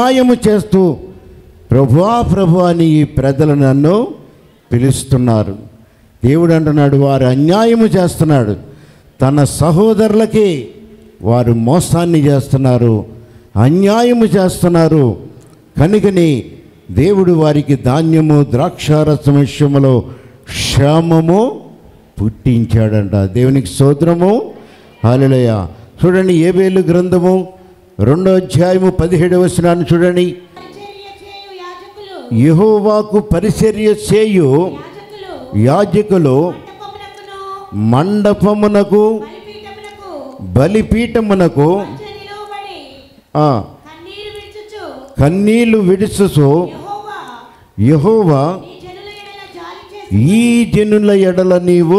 అన్యాయము చేస్తూ ప్రభువా ప్రభు అని ఈ ప్రజలు నన్ను పిలుస్తున్నారు దేవుడు అంటున్నాడు వారు అన్యాయము చేస్తున్నాడు తన సహోదరులకి వారు మోసాన్ని చేస్తున్నారు అన్యాయము చేస్తున్నారు కనుకని దేవుడు వారికి ధాన్యము ద్రాక్షారసం విషయములో క్షేమము పుట్టించాడంట దేవునికి స్తోత్రము హాలలయ చూడండి ఏబేలు గ్రంథము రెండో అధ్యాయము పదిహేడవ వచనాన్ని చూడండి పరిచర్య చేయు యాజకులు యెహోవాకు పరిచర్య చేయు యాజకులు యాజకులు మంటపమునకును మండపమునకు బలిపీఠమునకు బలిపీఠమునకు మధ్య నిలువబడి ఆ, కన్నీరు విడుచుచు కన్నీళ్లు విడుచుచు యెహోవా యెహోవా నీ జనుల ఎడల జాలి చేసి ఈ జనుల ఎడల నీవు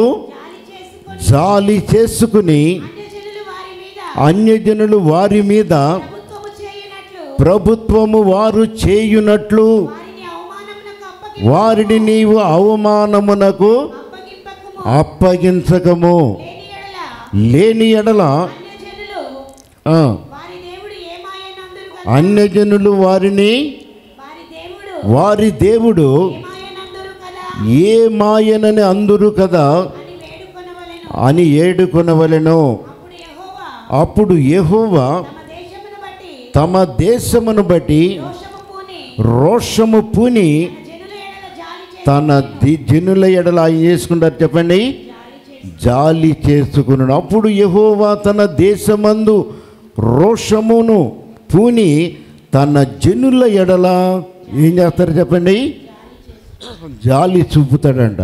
జాలి జాలి చేసుకొని చేసుకుని అన్యజనులు వారి మీద అన్యజనులు వారి మీద ప్రభుత్వము చేయునట్లు ప్రభుత్వము వారు చేయునట్లు వారిని అవమానమునకు అప్పగి వారిని నీవు అవమానమునకు అప్పగింపకము అప్పగించకము లేని ఎడల లేని ఎడల అన్యజనులు ఆ, వారి దేవుడు ఏమాయనందురు కదా అన్యజనులు వారిని వారి దేవుడు వారి దేవుడు ఏమాయనందురు కదా ఏ మాయనని అందురు కదా అని వేడుకొనవలెను అని ఏడుకొనవలెను అప్పుడు యెహోవా అప్పుడు యెహోవా తమ దేశమును బట్టి తమ దేశమును బట్టి దోషము పూని రోషము పూని తన జనుల ఎడల జాలి చేసి తన ది- జనుల ఎడల ఆయన చేసుకుంటారు చెప్పండి జాలి చేసి జాలి చేసుకున్నాడు అప్పుడు యెహోవా తన దేశమందు రోషమును పూని తన జనుల ఎడల ఏం చేస్తారు చెప్పండి జాలి చూపుతాడంట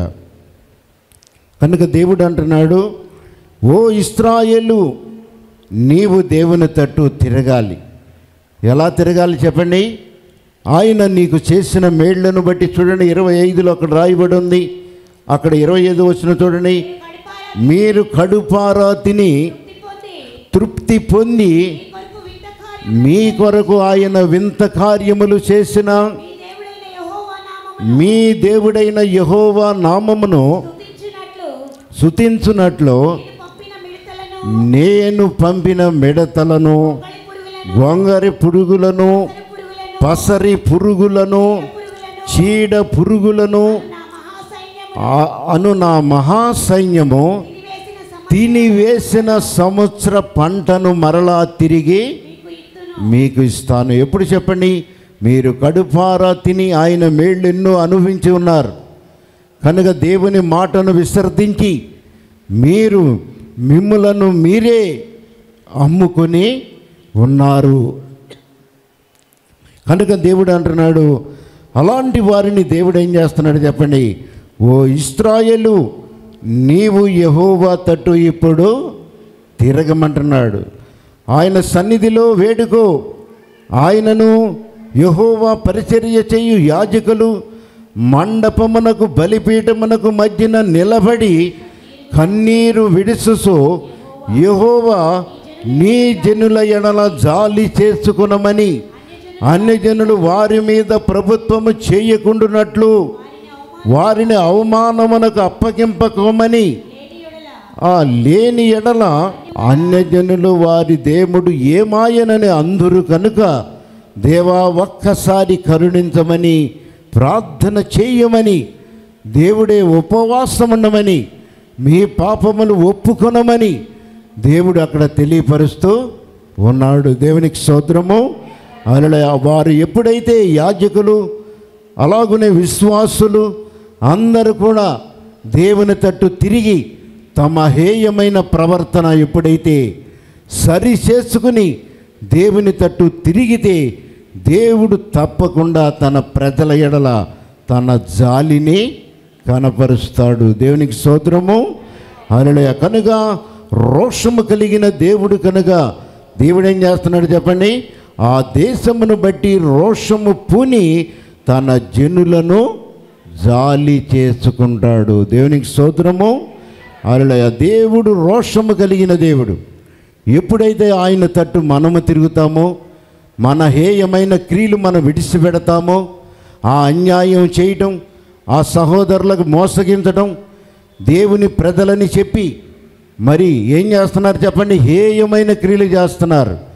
కనుక దేవుడు అంటున్నాడు ఓ ఇస్రాయేలు నీవు దేవుని తట్టు తిరగాలి ఎలా తిరగాలి చెప్పండి ఆయన నీకు చేసిన మేళ్లను బట్టి చూడండి ఇరవై ఐదులో అక్కడ రాయబడి ఉంది అక్కడ ఇరవై ఐదు వచ్చిన చూడండి కడుపార మీరు కడుపారా తిని తృప్తి పొంది తృప్తి పొంది మీ కొరకు వింత కార్యం మీ కొరకు ఆయన వింత కార్యములు చేసిన మీ దేవుడైన యెహోవా నామమును మీ దేవుడైన యహోవా నామమును స్తుతించునట్లు శుతించునట్లు నేను పంపిన మిడతలను నేను పంపిన మిడతలను గొంగళి పురుగులను గొంగరి పురుగులను పసరి పురుగులను పసరి పురుగులను పురుగులను చీడ పురుగులను నా మహాసైన్యము ఆ- అను నా మహాసైన్యము తినివేసిన సమ తినివేసిన సంవత్సర పంటను మరలా తిరిగి మీకు ఇత్తును మీకు ఇస్తాను ఎప్పుడు చెప్పండి మీరు కడుపారా తిని ఆయన మేళ్ళు ఎన్నో అనుభవించి ఉన్నారు కనుక దేవుని మాటను విసర్జించి మీరు మిమ్ములను మీరే అమ్ముకొని ఉన్నారు కనుక దేవుడు అంటున్నాడు అలాంటి వారిని దేవుడు ఏం చేస్తున్నాడు చెప్పండి ఓ ఇస్రాయేలు నీవు యహోవా తట్టు ఇప్పుడు తిరగమంటున్నాడు ఆయన సన్నిధిలో వేడుకో ఆయనను యహోవా పరిచర్య చేయు యాజకులు మండపమునకు బలిపీఠమునకు మధ్యన నిలబడి కన్నీరు విడుసుసు యహోవా నీ జనుల ఎడల జాలి చేసుకునమని అన్యజనులు వారి మీద ప్రభుత్వము చేయకుండునట్లు వారిని అవమానమునకు అప్పగింపకమని ఆ లేని ఎడల అన్యజనులు వారి దేవుడు ఏమాయనని అందురు కనుక దేవా ఒక్కసారి కరుణించమని ప్రార్థన చేయమని దేవుడే ఉపవాసం ఉండమని మీ పాపములు ఒప్పుకొనమని దేవుడు అక్కడ తెలియపరుస్తూ ఉన్నాడు దేవునికి స్తోత్రము అలా వారు ఎప్పుడైతే యాజకులు అలాగునే విశ్వాసులు అందరూ కూడా దేవుని తట్టు తిరిగి తమ హేయమైన ప్రవర్తన ఎప్పుడైతే సరి చేసుకుని దేవుని తట్టు తిరిగితే దేవుడు తప్పకుండా తన ప్రజల ఎడల తన జాలిని కనపరుస్తాడు దేవునికి స్తోత్రము అలలయ కనుక రోషము కలిగిన దేవుడు కనుక దేవుడు ఏం చేస్తున్నాడు చెప్పండి ఆ దేశమును బట్టి రోషము పూని తన జనులను జాలి చేసుకుంటాడు దేవునికి స్తోత్రము అలలయ దేవుడు రోషము కలిగిన దేవుడు ఎప్పుడైతే ఆయన తట్టు మనము తిరుగుతామో మన హేయమైన క్రియలు మనం విడిచిపెడతామో ఆ అన్యాయం చేయటం ఆ సహోదరులకు మోసగించడం దేవుని ప్రజలని చెప్పి మరి ఏం చేస్తున్నారు చెప్పండి హేయమైన క్రియలు చేస్తున్నారు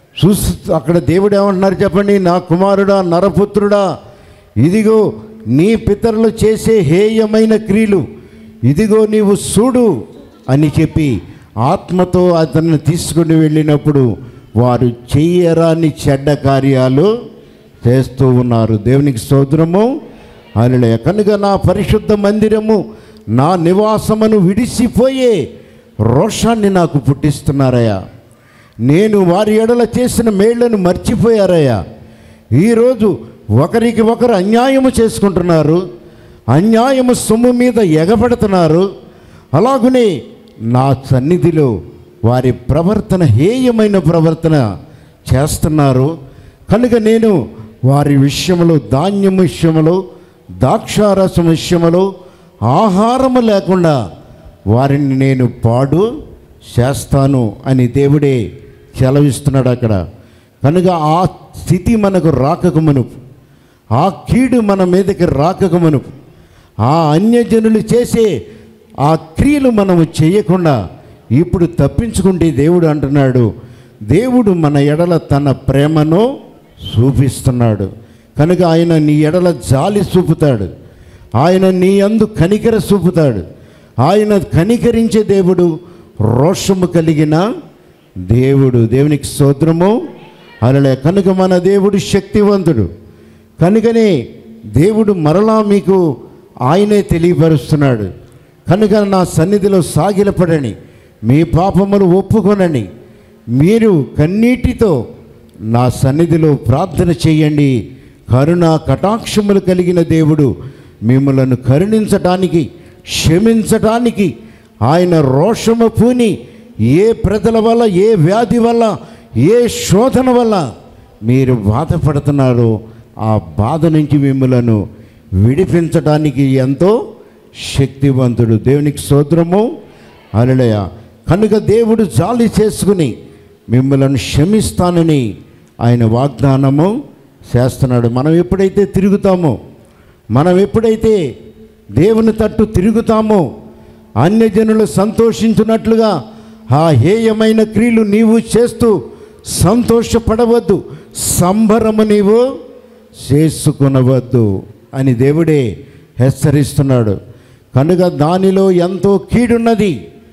చూసి అక్కడ దేవుడు ఏమంటున్నారు చెప్పండి నా కుమారుడా నరపుత్రుడా ఇదిగో నీ పితరులు చేసే హేయమైన క్రియలు ఇదిగో నీవు చూడు అని చెప్పి ఆత్మతో అతన్ని తీసుకుని వెళ్ళినప్పుడు వారు చెయ్యరాని చెడ్డ కార్యాలు చేస్తూ ఉన్నారు దేవునికి స్తోత్రము అలలే కనుక నా పరిశుద్ధ మందిరము నా నివాసమును విడిసిపోయే రోషాన్ని నాకు పుట్టిస్తున్నారయ్యా నేను వారి ఎడల చేసిన మేళ్లను మర్చిపోయారయ్యా ఈరోజు ఒకరికి ఒకరు అన్యాయము చేసుకుంటున్నారు అన్యాయము సొమ్ము మీద ఎగబడుతున్నారు అలాగునే నా సన్నిధిలో వారి ప్రవర్తన హేయమైన ప్రవర్తన చేస్తున్నారు కనుక నేను వారి విషయంలో ధాన్యం విషయంలో ద్రాక్షారసం విషయంలో ఆహారము లేకుండా వారిని నేను పాడు చేస్తాను అని దేవుడే సెలవిస్తున్నాడు అక్కడ కనుక ఆ స్థితి మనకు రాకకమునుపు ఆ కీడు మన మీదకి రాకకమునుపు ఆ అన్యజనులు చేసే ఆ క్రియలు మనము చేయకుండా ఇప్పుడు తప్పించుకుంటే దేవుడు అంటున్నాడు దేవుడు మన ఎడల తన ప్రేమను చూపిస్తున్నాడు కనుక ఆయన నీ ఎడల జాలి చూపుతాడు ఆయన నీ అందు కనికర చూపుతాడు ఆయన కనికరించే దేవుడు రోషము కలిగిన దేవుడు దేవునికి స్తోత్రము అలలే కనుక మన దేవుడు శక్తివంతుడు కనుకనే దేవుడు మరలా మీకు ఆయనే తెలియపరుస్తున్నాడు కనుక నా సన్నిధిలో సాగిలపడని మీ పాపములు ఒప్పుకొనని మీరు కన్నీటితో నా సన్నిధిలో ప్రార్థన చేయండి కరుణ కటాక్షములు కలిగిన దేవుడు మిమ్మలను కరుణించటానికి క్షమించటానికి ఆయన రోషము పూని ఏ ప్రజల వల్ల ఏ వ్యాధి వల్ల ఏ శోధన వల్ల మీరు బాధపడుతున్నారో ఆ బాధ నుంచి మిమ్మలను విడిపించడానికి ఎంతో శక్తివంతుడు దేవునికి స్తోత్రము అలలయ కనుక దేవుడు జాలి చేసుకుని మిమ్మలను క్షమిస్తానని ఆయన వాగ్దానము చేస్తున్నాడు మనం ఎప్పుడైతే తిరుగుతామో మనం ఎప్పుడైతే దేవుని తట్టు తిరుగుతామో అన్యజనులు సంతోషించినట్లుగా ఆ హేయమైన క్రియలు నీవు చేస్తూ సంతోషపడవద్దు సంబరము నీవు చేసుకునవద్దు అని దేవుడే హెచ్చరిస్తున్నాడు కనుక దానిలో ఎంతో కీడున్నది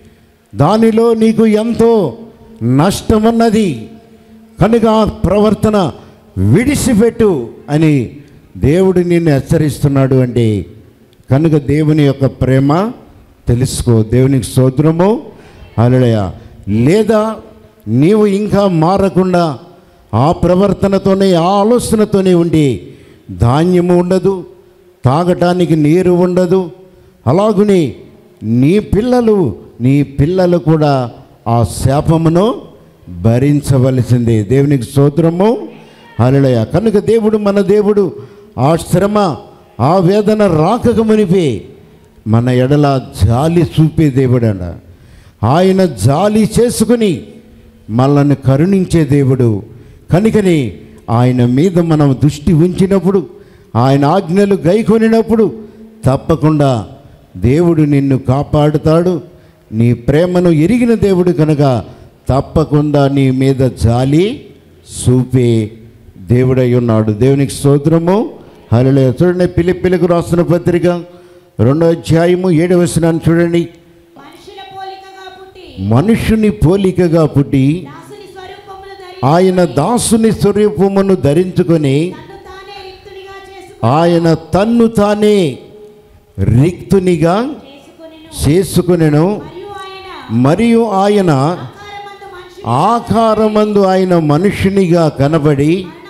దానిలో నీకు ఎంతో నష్టమున్నది కనుక ఆ ప్రవర్తన విడిసిపెట్టు అని దేవుడు నిన్ను హెచ్చరిస్తున్నాడు అంటే కనుక దేవుని యొక్క ప్రేమ తెలుసుకో దేవునికి స్తోత్రము అలడయ లేదా నీవు ఇంకా మారకుండా ఆ ప్రవర్తనతోనే ఆ ఆలోచనతోనే ఉండి ధాన్యము ఉండదు తాగటానికి నీరు ఉండదు అలాగుని నీ పిల్లలు నీ పిల్లలు కూడా ఆ శాపమును భరించవలసిందే దేవునికి స్తోత్రము హల్లెలూయా కనుక దేవుడు మన దేవుడు ఆ శ్రమ ఆ వేదన రాకక మునిపే మన ఎడల జాలి చూపే దేవుడట ఆయన జాలి చేసుకుని మనల్ని కరుణించే దేవుడు కనుకని ఆయన మీద మనం దృష్టి ఉంచినప్పుడు ఆయన ఆజ్ఞలు గైకొనినప్పుడు తప్పకుండా దేవుడు నిన్ను కాపాడుతాడు నీ ప్రేమను ఎరిగిన దేవుడు కనుక తప్పకుండా నీ మీద జాలి చూపే దేవుడై ఉన్నాడు దేవునికి స్తోత్రము హలో చూడండి పిలిపిలకు రాస్తున్న పత్రిక రెండో అధ్యాయము ఏడవ వచనాన్ని చూడండి మనుషుల పోలికగా పుట్టి మనుషుని పోలికగా పుట్టి దాసుని స్వరూపమును ధరించి ఆయన దాసుని స్వరూపమును ధరించుకొని తన్ను తానే రిక్తునిగా చేసుకు ఆయన తన్ను తానే రిక్తునిగా చేసుకొనెను చేసుకునెను మరియు ఆయన మరియు ఆయన ఆకారమందు మనిషి ఆకారమందు ఆయన మనుషునిగా కనబడి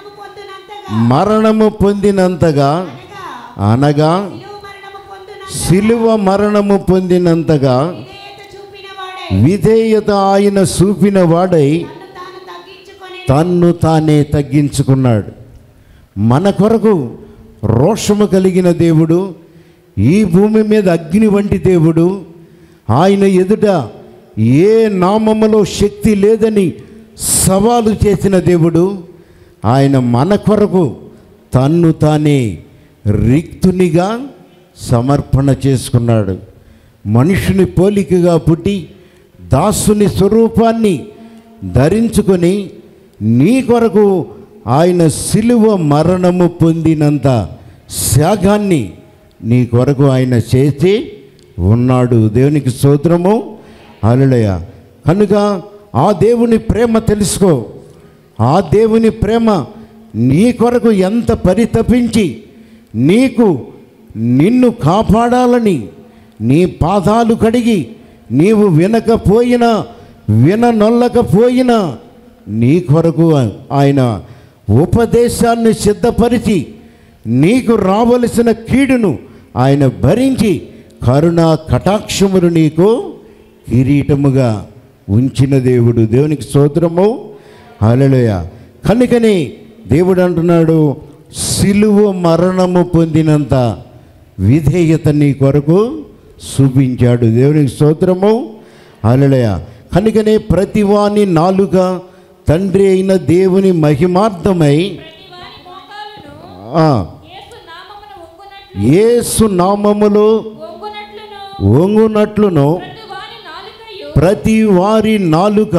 మరణము పొందినంతగా మరణము పొందినంతగా అనగా అనగా శిలువ మరణము పొందినంతగా శిలువ మరణము పొందినంతగా విధేయత చూపిన వాడే విధేయత ఆయన చూపిన వాడై తన్ను తాను తగ్గించుకొని తన్ను తానే తగ్గించుకున్నాడు మన కొరకు రోషము కలిగిన దేవుడు ఈ భూమి మీద అగ్ని వంటి దేవుడు ఆయన ఎదుట ఏ నామములో శక్తి లేదని సవాలు చేసిన దేవుడు ఆయన మన కొరకు తన్ను తానే రిక్తునిగా సమర్పణ చేసుకున్నాడు మనుషుని పోలికగా పుట్టి దాసుని స్వరూపాన్ని ధరించుకొని నీ కొరకు ఆయన సిలువ మరణము పొందినంత త్యాగాన్ని నీ కొరకు ఆయన చేసి ఉన్నాడు దేవునికి స్తోత్రము అలలయ కనుక ఆ దేవుని ప్రేమ తెలుసుకో ఆ దేవుని ప్రేమ నీ కొరకు ఎంత పరితపించి నీకు నిన్ను కాపాడాలని నీ పాదాలు కడిగి నీవు వినకపోయినా విననొల్లకపోయినా నీ కొరకు ఆయన ఉపదేశాన్ని సిద్ధపరిచి నీకు రావలసిన కీడును ఆయన భరించి కరుణ కటాక్షములు నీకు కిరీటముగా ఉంచిన దేవుడు దేవునికి స్తోత్రము హల్లెలూయ కనుకని దేవుడు అంటున్నాడు సిలువ మరణము పొందినంత విధేయత నీ కొరకు చూపించాడు దేవునికి స్తోత్రము హల్లెలూయ కనుకనే ప్రతివాని నాలుక తండ్రి అయిన దేవుని మహిమార్థమై ప్రతి వారి మోకాలును ఆ, యేసు నామమున ఒంగునట్లు యేసు నామములో ఒంగునట్లును ఒంగునట్లును ప్రతి వారి నాలుకయు ప్రతి వారి నాలుక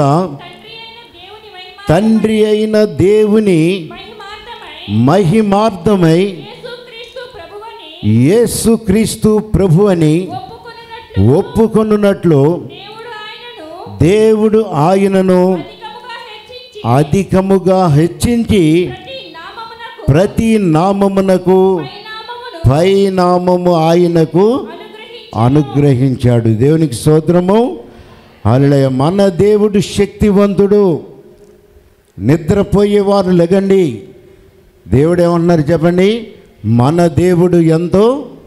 తండ్రి అయిన దేవుని తండ్రి అయిన దేవుని మహిమ మహిమార్థమై మహిమార్థమై యేసుక్రీస్తు ప్రభువని యేసుక్రీస్తు ప్రభు అని ఒప్పుకొనున్నట్లు ఒప్పుకొనున్నట్లు దేవుడు ఆయనను దేవుడు ఆయనను అధికముగా హెచ్చించి అధికముగా హెచ్చించి ప్రతి నామమునకు ప్రతి నామమునకు పైనామమును పై నామము ఆయనకు అనుగ్రహించి అనుగ్రహించాడు దేవునికి స్తోత్రము అలయ మన దేవుడు శక్తివంతుడు నిద్రపోయేవారు లెగండి దేవుడు ఏమన్నారు చెప్పండి మన దేవుడు ఎంతో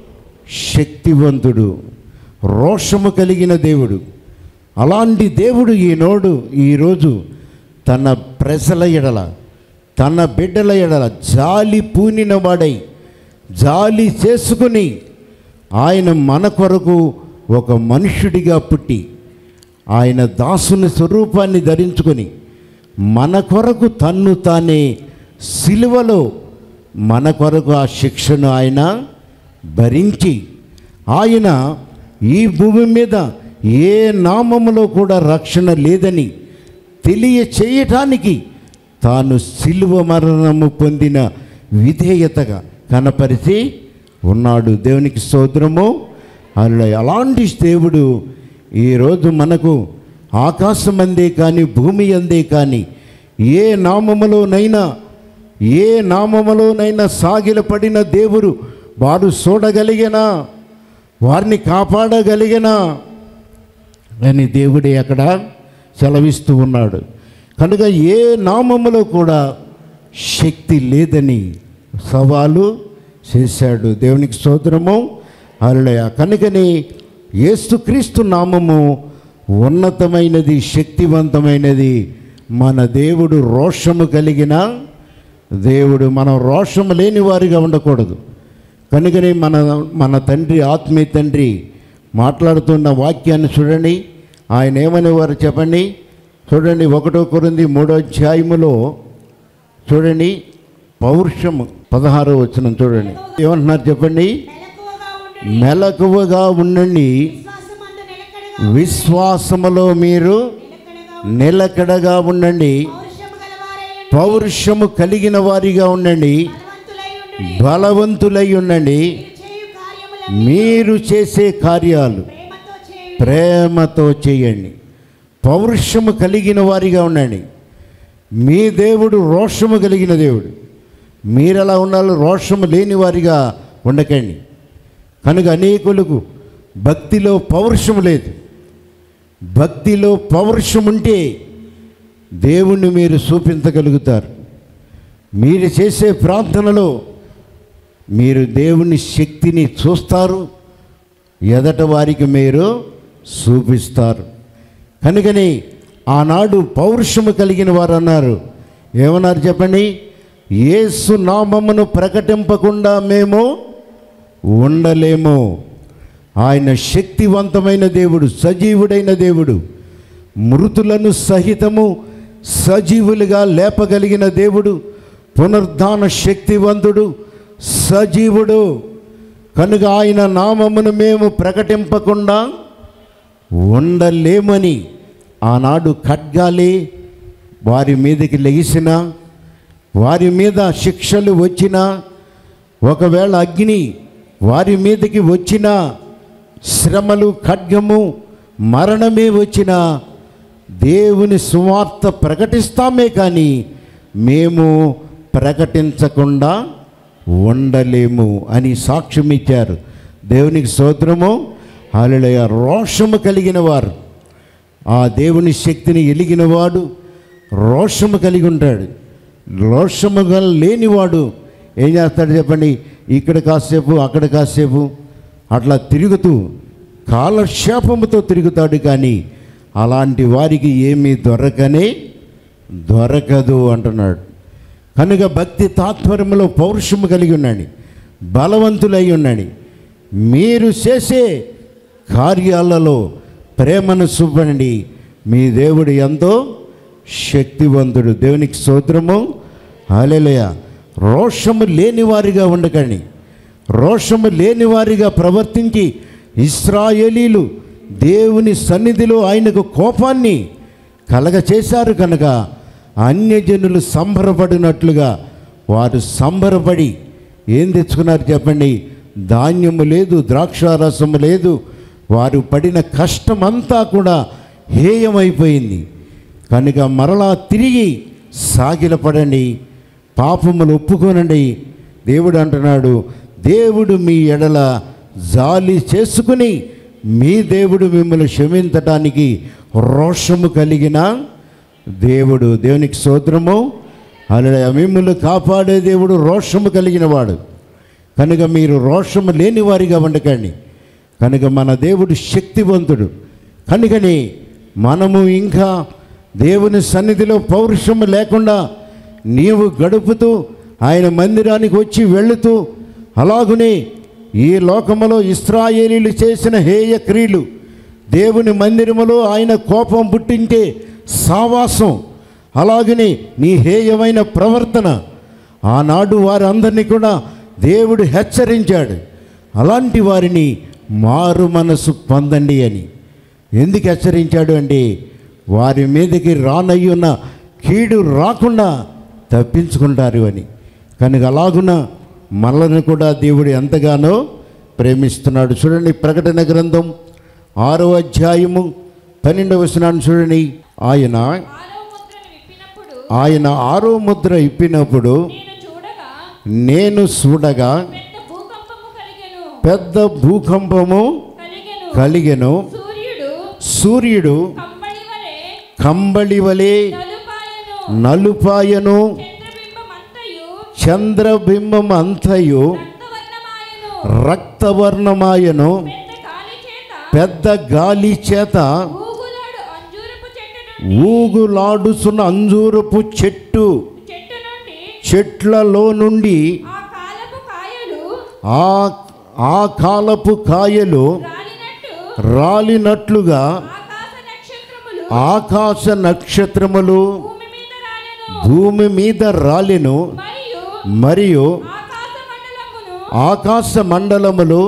శక్తివంతుడు రోషము కలిగిన దేవుడు అలాంటి దేవుడు ఈనోడు ఈరోజు తన ప్రజల ఎడల తన బిడ్డల ఎడల జాలి పూనిన వాడై జాలి చేసుకుని ఆయన మన కొరకు ఒక మనుష్యుడిగా పుట్టి ఆయన దాసుని స్వరూపాన్ని ధరించుకొని మన కొరకు తన్ను తానే సిలువలో మన కొరకు ఆ శిక్షను ఆయన భరించి ఆయన ఈ భూమి మీద ఏ నామములో కూడా రక్షణ లేదని తెలియచేయటానికి తాను సిలువ మరణము పొందిన విధేయతగా కనపరిచి ఉన్నాడు దేవునికి స్తోత్రము అలా అలాంటి దేవుడు ఈరోజు మనకు ఆకాశం అందే కానీ భూమి అందే కానీ ఏ నామములోనైనా ఏ నామములోనైనా సాగిలపడిన దేవుడు వాడు చూడగలిగినా వారిని కాపాడగలిగినా అని దేవుడే అక్కడ సెలవిస్తూ ఉన్నాడు కనుక ఏ నామములో కూడా శక్తి లేదని సవాలు చేశాడు దేవునికి స్తోత్రము అలయ కనుకని యేసుక్రీస్తు నామము ఉన్నతమైనది శక్తివంతమైనది మన దేవుడు రోషము కలిగిన దేవుడు మనం రోషము లేని వారిగా ఉండకూడదు కనుకనే మన మన తండ్రి ఆత్మీయ తండ్రి మాట్లాడుతున్న వాక్యాన్ని చూడండి ఆయన ఏమనేవారు చెప్పండి చూడండి ఒకటో కొరింది మూడో అధ్యాయములో చూడండి పౌరుషము పదహారో వచ్చిన చూడండి ఏమంటున్నారు చెప్పండి మెలకువగా ఉండు మెలకువగా ఉండండి విశ్వాసమందు నిలకడగా విశ్వాసములో మీరు నిలకడగా నిలకడగా ఉండండి పౌరుషము గలవారై ఉండు. పౌరుషము కలిగిన వారిగా ఉండండి బలవంతులై ఉండు బలవంతులై ఉండండి చేయు కార్యములను మీరు చేసే కార్యాలు ప్రేమతో చేయు ప్రేమతో చేయండి పౌరుషము కలిగిన వారిగా ఉండండి మీ దేవుడు రోషము కలిగిన దేవుడు మీరెలా ఉండాలో రోషము లేని వారిగా ఉండకండి కనుక అనేకులకు భక్తిలో పౌరుషము లేదు భక్తిలో పౌరుషం ఉంటే దేవుణ్ణి మీరు చూపించగలుగుతారు మీరు చేసే ప్రార్థనలో మీరు దేవుని శక్తిని చూస్తారు ఎదట వారికి మీరు చూపిస్తారు కనుకని ఆనాడు పౌరుషము కలిగిన వారు అన్నారు ఏమన్నారు చెప్పండి యేసు నామమును ప్రకటింపకుండా మేము ఉండలేము ఆయన శక్తివంతమైన దేవుడు సజీవుడైన దేవుడు మృతులను సహితము సజీవులుగా లేపగలిగిన దేవుడు పునరుద్ధాన శక్తివంతుడు సజీవుడు కనుక ఆయన నామమును మేము ప్రకటింపకుండా ఉండలేమని ఆనాడు ఖడ్గాలే వారి మీదకి లెగిసినా వారి మీద శిక్షలు వచ్చినా ఒకవేళ అగ్ని వారి మీదకి వచ్చినా శ్రమలు ఖడ్గము మరణమే వచ్చినా దేవుని సువార్త ప్రకటిస్తామే కానీ మేము ప్రకటించకుండా ఉండలేము అని సాక్ష్యం ఇచ్చారు దేవునికి స్తోత్రము హాలయ రోషము కలిగిన వారు ఆ దేవుని శక్తిని ఎలిగినవాడు రోషము కలిగి ఉంటాడు రోషము గల లేనివాడు ఏం చేస్తాడు చెప్పండి ఇక్కడ కాసేపు అక్కడ కాసేపు అట్లా తిరుగుతూ కాలక్షేపముతో తిరుగుతాడు కానీ అలాంటి వారికి ఏమీ దొరకనే దొరకదు అంటున్నాడు కనుక భక్తి తాత్పర్యంలో పౌరుషము కలిగి ఉన్నాడు బలవంతులై ఉన్నాడు మీరు చేసే కార్యాలలో ప్రేమను చూపండి మీ దేవుడు ఎంతో శక్తివంతుడు దేవునికి స్తోత్రము హాలేలయ రోషము లేనివారిగా ఉండకండి రోషము లేనివారిగా ప్రవర్తించి ఇస్రాయేలీలు దేవుని సన్నిధిలో ఆయనకు కోపాన్ని కలగ చేశారు కనుక అన్యజనులు సంబరపడినట్లుగా వారు సంబరపడి ఏం తెచ్చుకున్నారు చెప్పండి ధాన్యము లేదు ద్రాక్షారసము లేదు వారు పడిన కష్టమంతా కూడా హేయమైపోయింది కనుక మరలా తిరిగి సాగిలపడండి పాపములు ఒప్పుకోనండి దేవుడు అంటున్నాడు దేవుడు మీ ఎడల జాలి చేసుకుని మీ దేవుడు మిమ్మల్ని క్షమించటానికి రోషము కలిగిన దేవుడు దేవునికి సోదరము అలా మిమ్మల్ని కాపాడే దేవుడు రోషము కలిగిన వాడు కనుక మీరు రోషము లేని వారిగా ఉండకండి కనుక మన దేవుడు శక్తివంతుడు కనుకని మనము ఇంకా దేవుని సన్నిధిలో పౌరుషము లేకుండా నీవు గడుపుతూ ఆయన మందిరానికి వచ్చి వెళుతూ అలాగునే ఈ లోకములో ఇస్రాయేలీలు చేసిన హేయ క్రియలు దేవుని మందిరములో ఆయన కోపం పుట్టించే సావాసం అలాగనే నీ హేయమైన ప్రవర్తన ఆనాడు వారందరినీ కూడా దేవుడు హెచ్చరించాడు అలాంటి వారిని మారు మనసు పొందండి అని ఎందుకు హెచ్చరించాడు అంటే వారి మీదకి రానయ్యున్న కీడు రాకుండా తప్పించుకుంటారు అని కనుక అలాగున మనలను కూడా దేవుడు ఎంతగానో ప్రేమిస్తున్నాడు చూడండి ప్రకటన గ్రంథం ఆరో అధ్యాయము పన్నెండవ వచనాన్ని చూడండి ఆయన ఆరో ముద్రను విప్పినప్పుడు ఆయన ఆరో ముద్ర ఇప్పినప్పుడు నేను చూడగా నేను చూడగా పెద్ద భూకంపము కలిగెను పెద్ద భూకంపము కలిగెను కలిగెను సూర్యుడు సూర్యుడు కంబళి వలె కంబళి వలె నలుపాయను నలుపాయను చంద్రబింబమంతయు చంద్రబింబం అంతయు రక్తవర్ణమాయను రక్తవర్ణమాయను పెద్ద గాలి చేత పెద్ద గాలి చేత ఊగులాడు అంజూరపు చెట్టు నుండి ఊగులాడుచున్న అంజూరపు చెట్టు చెట్టు నుండి చెట్లలో నుండి ఆ కాలపు కాయలు ఆ ఆ కాలపు కాయలు రాలినట్టు రాలినట్లుగా ఆకాశ నక్షత్రములు ఆకాశ నక్షత్రములు భూమి మీద రాలెను భూమి మీద రాలెను మరియు మరియు ఆకాశ మండలమును ఆకాశ మండలములు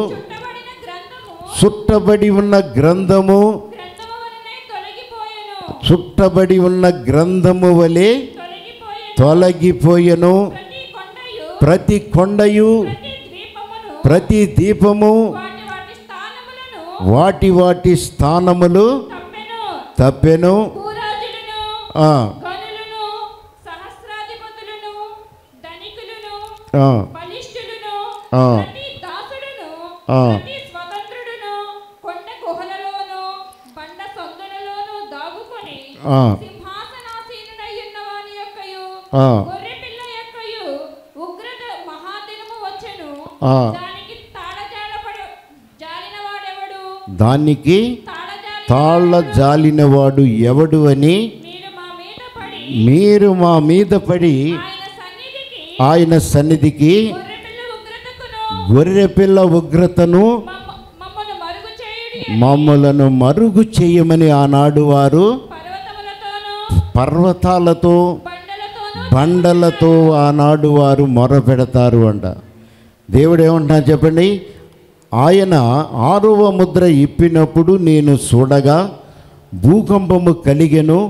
చుట్టబడిన గ్రంథము చుట్టబడి ఉన్న గ్రంథము గ్రంథము వలనే తొలగిపోయెను చుట్టబడి ఉన్న గ్రంథము వలె తొలగిపోయెను తొలగిపోయెను ప్రతి కొండయు ప్రతి కొండయు ప్రతి దీపమును ప్రతి దీపము వాటి వాటి స్థానములను వాటి వాటి స్థానములు తప్పెను తప్పెను భూరాజులను ఆ, గనులను సహస్రాధిపతులను ధనికులను ఆ, బలిష్ఠులను ఆ. ప్రతి దాసుడును ఆ. ప్రతి స్వతంత్రుడును కొండ గుహలలోను బండ సందులలోను దాగుకొని ఆ. సింహాసనాసీనుడై ఉన్న వాని యొక్కయు ఆ. గొర్రె పిల్ల యొక్కయు ఉగ్రత మహాదినము వచ్చెను ఆ. దానికి తాళజాలపడు జాలిన వాడెవడు దానికి తాళజాలి తాళ్ళ జాలినవాడు ఎవడు అని మీరు మా మీద పడి మీరు మా మీద పడి ఆయన సన్నిధికి ఆయన సన్నిధికి గొర్రెపిల్ల ఉగ్రతకును గొర్రెపిల్ల ఉగ్రతను మమ్మ- మమ్మను మరుగు చేయుడి మమ్మలను మరుగు చేయమని ఆనాడు వారు పర్వతములతోనూ పర్వతాలతో బండలతోనూ బండలతో ఆనాడు వారు మొర పెడతారు అంట దేవుడు ఏమంటున్నా చెప్పండి ఆయన ఆరవ ముద్ర ఇప్పినప్పుడు నేను చూడగా భూకంపము కలిగెను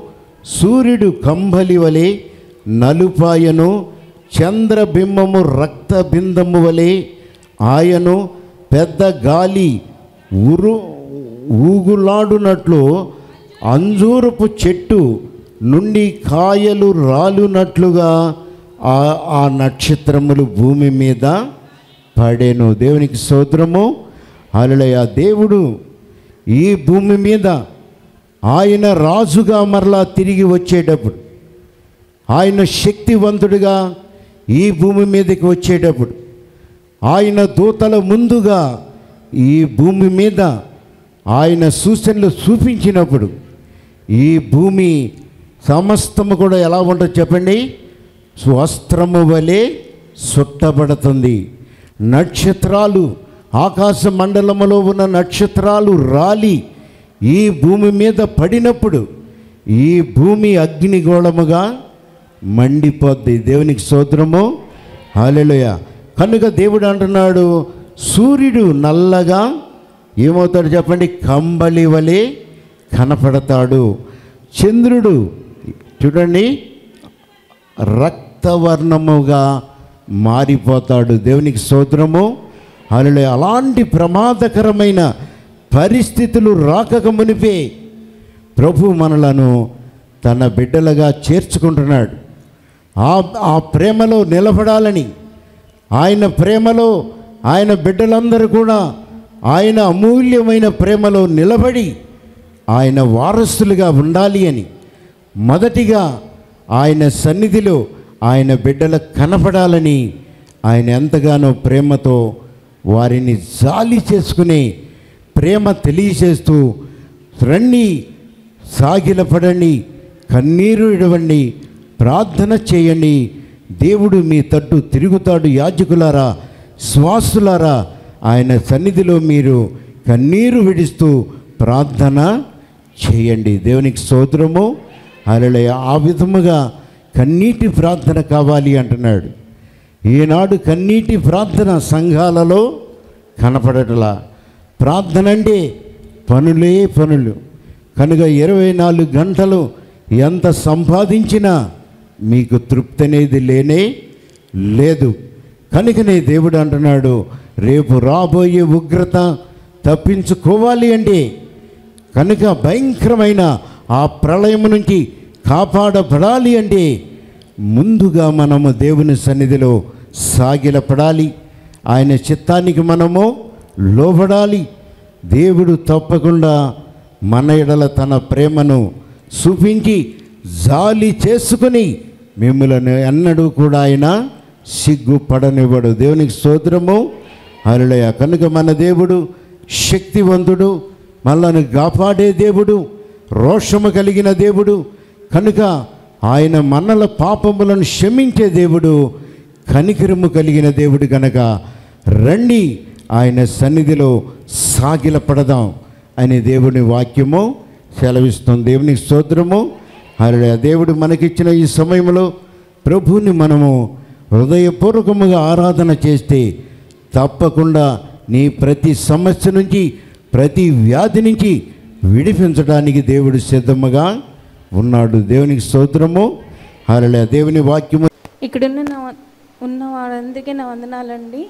సూర్యుడు కంబలి వలె నలుపాయను చంద్రబింబము రక్తబిందము వలె ఆయను పెద్ద గాలి ఉరు ఊగులాడునట్లు అంజూరపు చెట్టు నుండి కాయలు రాలునట్లుగా ఆ ఆ నక్షత్రములు భూమి మీద పడేను దేవునికి సోదరము అలలయ దేవుడు ఈ భూమి మీద ఆయన రాజుగా మరలా తిరిగి వచ్చేటప్పుడు ఆయన శక్తివంతుడిగా ఈ భూమి మీదకి వచ్చేటప్పుడు ఆయన దూతల ముందుగా ఈ భూమి మీద ఆయన సూచనలు చూపించినప్పుడు ఈ భూమి సమస్తము కూడా ఎలా ఉంటుందో చెప్పండి స్వస్త్రము వలె సుట్టబడుతుంది నక్షత్రాలు ఆకాశ మండలములో ఉన్న నక్షత్రాలు రాలి ఈ భూమి మీద పడినప్పుడు ఈ భూమి అగ్నిగోళముగా మండిపోద్ది దేవునికి సోదరము హాలెలుయ కనుక దేవుడు అంటున్నాడు సూర్యుడు నల్లగా ఏమవుతాడు చెప్పండి కంబలి వలె కనపడతాడు చంద్రుడు చూడండి రక్తవర్ణముగా మారిపోతాడు దేవునికి సోదరము అలా అలాంటి ప్రమాదకరమైన పరిస్థితులు రాకక మునిపే ప్రభు మనలను తన బిడ్డలుగా చేర్చుకుంటున్నాడు ఆ ఆ ప్రేమలో నిలబడాలని ఆయన ప్రేమలో ఆయన బిడ్డలందరూ కూడా ఆయన అమూల్యమైన ప్రేమలో నిలబడి ఆయన వారసులుగా ఉండాలి అని మొదటిగా ఆయన సన్నిధిలో ఆయన బిడ్డలకు కనపడాలని ఆయన ఎంతగానో ప్రేమతో వారిని జాలి చేసుకునే ప్రేమ తెలియచేస్తూ రండి సాగిలపడండి కన్నీరు ఇడవండి ప్రార్థన చేయండి దేవుడు మీ తట్టు తిరుగుతాడు యాజకులారా శ్వాసులారా ఆయన సన్నిధిలో మీరు కన్నీరు విడుస్తూ ప్రార్థన చేయండి దేవునికి స్తోత్రము అలలే ఆ విధముగా కన్నీటి ప్రార్థన కావాలి అంటున్నాడు ఈనాడు కన్నీటి ప్రార్థన సంఘాలలో కనపడటలా ప్రార్థన అంటే పనులే పనులు కనుక ఇరవై నాలుగు గంటలు ఎంత సంపాదించినా మీకు తృప్తి అనేది లేనే లేదు కనుకనే దేవుడు అంటున్నాడు రేపు రాబోయే ఉగ్రత తప్పించుకోవాలి అంటే కనుక భయంకరమైన ఆ ప్రళయం నుంచి కాపాడబడాలి అంటే ముందుగా మనము దేవుని సన్నిధిలో సాగిలపడాలి ఆయన చిత్తానికి మనము లోబడాలి దేవుడు తప్పకుండా మన ఎడల తన ప్రేమను చూపించి జాలి చేసుకుని మిమ్మల్ని ఎన్నడూ కూడా ఆయన సిగ్గుపడనివ్వడు దేవునికి స్తోత్రము హల్లెలూయా కనుక మన దేవుడు శక్తివంతుడు మనల్ని కాపాడే దేవుడు రోషము కలిగిన దేవుడు కనుక ఆయన మనల పాపములను క్షమించే దేవుడు కనికరము కలిగిన దేవుడు కనుక రండి ఆయన సన్నిధిలో సాగిలపడదాం అనే దేవుని వాక్యము సెలవిస్తుంది దేవునికి స్తోత్రము హరే దేవుడు మనకిచ్చిన ఈ సమయంలో ప్రభువుని మనము హృదయపూర్వకముగా ఆరాధన చేస్తే తప్పకుండా నీ ప్రతి సమస్య నుంచి ప్రతి వ్యాధి నుంచి విడిపించడానికి దేవుడు సిద్ధముగా ఉన్నాడు దేవునికి స్తోత్రము హరలే దేవుని వాక్యము ఇక్కడున్న నా ఉన్న వాళ్ళందరికీ నా వందనాలండి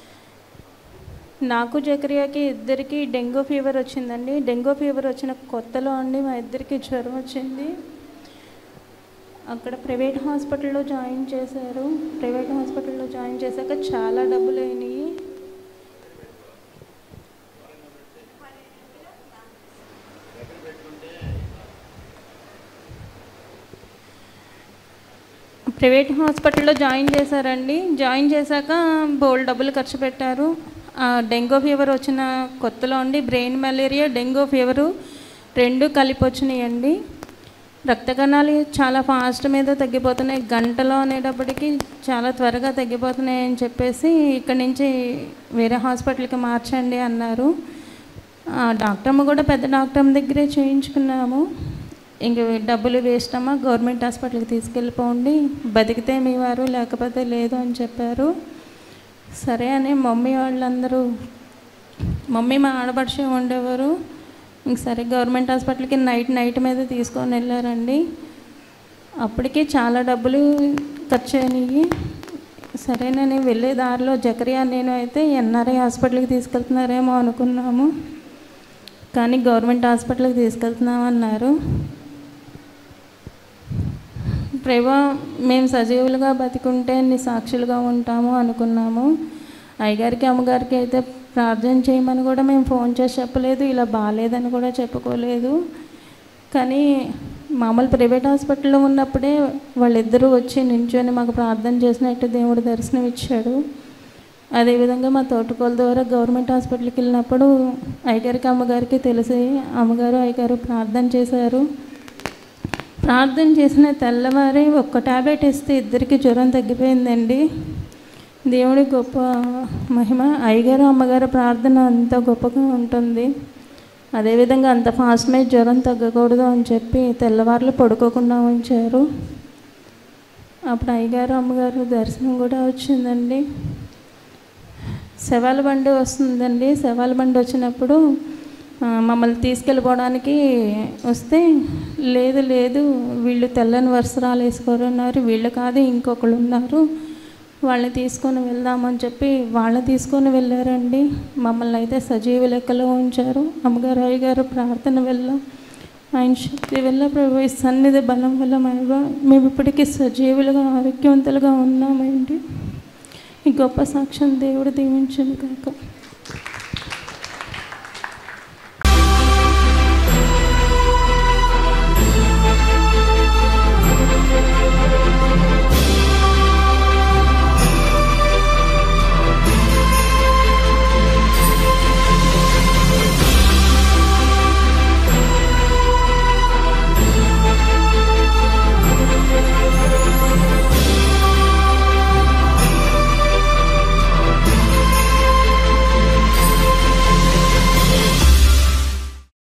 నాకు జకరియాకి ఇద్దరికి డెంగ్యూ ఫీవర్ వచ్చిందండి డెంగ్యూ ఫీవర్ వచ్చిన కొత్తలో అండి మా ఇద్దరికి జ్వరం వచ్చింది అక్కడ ప్రైవేట్ హాస్పిటల్లో జాయిన్ చేశారు ప్రైవేట్ హాస్పిటల్లో జాయిన్ చేశాక చాలా డబ్బులు అయినాయి ప్రైవేట్ హాస్పిటల్లో జాయిన్ చేశారండి జాయిన్ చేశాక బోల్ డబ్బులు ఖర్చు పెట్టారు ఆ డెంగ్యూ ఫీవర్ వచ్చిన కొత్తలో అండి బ్రెయిన్ మలేరియా డెంగ్యూ ఫీవరు రెండు కలిపి వచ్చినాయండి రక్త కణాలు చాలా ఫాస్ట్ మీద తగ్గిపోతున్నాయి గంటలో అనేటప్పటికి చాలా త్వరగా తగ్గిపోతున్నాయి అని చెప్పేసి ఇక్కడి నుంచి వేరే హాస్పిటల్కి మార్చండి అన్నారు ఆ డాక్టర్ అమ్మ కూడా పెద్ద డాక్టర్ అమ్మ దగ్గరే చేయించుకున్నాము ఇంక డబ్బులు వేస్ట్ అమ్మా గవర్నమెంట్ హాస్పిటల్కి తీసుకెళ్ళిపోండి బతికితే మీ వారు లేకపోతే లేదు అని చెప్పారు సరే అని మమ్మీ వాళ్ళందరూ మమ్మీ మా ఆడపడిచే ఉండేవారు ఇంక సరే గవర్నమెంట్ హాస్పిటల్కి నైట్ నైట్ మీద తీసుకొని వెళ్ళారండి అప్పటికే చాలా డబ్బులు ఖర్చు అయినాయి సరేనని వెళ్ళే దారిలో జకరియా నేను అయితే ఎన్ఆర్ఐ హాస్పిటల్కి తీసుకెళ్తున్నారేమో అనుకున్నాము కానీ గవర్నమెంట్ హాస్పిటల్కి తీసుకెళ్తున్నామన్నారు ప్రభా మేము సజీవులుగా బతికుంటే నీ సాక్షులుగా ఉంటాము అనుకున్నాము అయ్యగారికి అమ్మగారికి అయితే ప్రార్థన చేయమని కూడా మేము ఫోన్ చేసి చెప్పలేదు ఇలా బాగాలేదని కూడా చెప్పుకోలేదు కానీ మామూలు ప్రైవేట్ హాస్పిటల్లో ఉన్నప్పుడే వాళ్ళిద్దరూ వచ్చి నించొని మాకు ప్రార్థన చేసినట్టు దేవుడు దర్శనం ఇచ్చాడు అదేవిధంగా మా తోటకోల ద్వారా గవర్నమెంట్ హాస్పిటల్కి వెళ్ళినప్పుడు అయ్యగారికి అమ్మగారికి తెలిసి అమ్మగారు అయ్యగారు ప్రార్థన చేశారు ప్రార్థన చేసిన తెల్లవారి ఒక్క టాబ్లెట్ ఇస్తే ఇద్దరికి జ్వరం తగ్గిపోయిందండి దేవుడి గొప్ప మహిమ అయ్యగారు అమ్మగారు ప్రార్థన అంత గొప్పగా ఉంటుంది అదేవిధంగా అంత ఫాస్ట్ మీద జ్వరం తగ్గకూడదు అని చెప్పి తెల్లవారులు పడుకోకుండా ఉంచారు అప్పుడు అయ్యగారు అమ్మగారు దర్శనం కూడా వచ్చిందండి శవాల బండి వస్తుందండి శవాల బండి వచ్చినప్పుడు ఆ, మమ్మల్ని తీసుకెళ్ళిపోవడానికి వస్తే లేదు లేదు వీళ్ళు తెల్లని వస్త్రాలు వేసుకోరున్నారు వీళ్ళు కాదు ఇంకొకళ్ళు ఉన్నారు వాళ్ళని తీసుకొని వెళ్దామని చెప్పి వాళ్ళని తీసుకొని వెళ్ళారండి మమ్మల్ని అయితే సజీవ లెక్కలో ఉంచారు అమ్మగారు అయ్యగారు ప్రార్థన వెళ్ళాం ఆయన శక్తి వల్ల ప్రభు ఈ సన్నిధి బలం వల్ల మేము మేము ఇప్పటికీ సజీవులుగా ఆరోగ్యవంతులుగా ఉన్నామండి ఈ గొప్ప సాక్ష్యం దేవుడు దీవించను కాక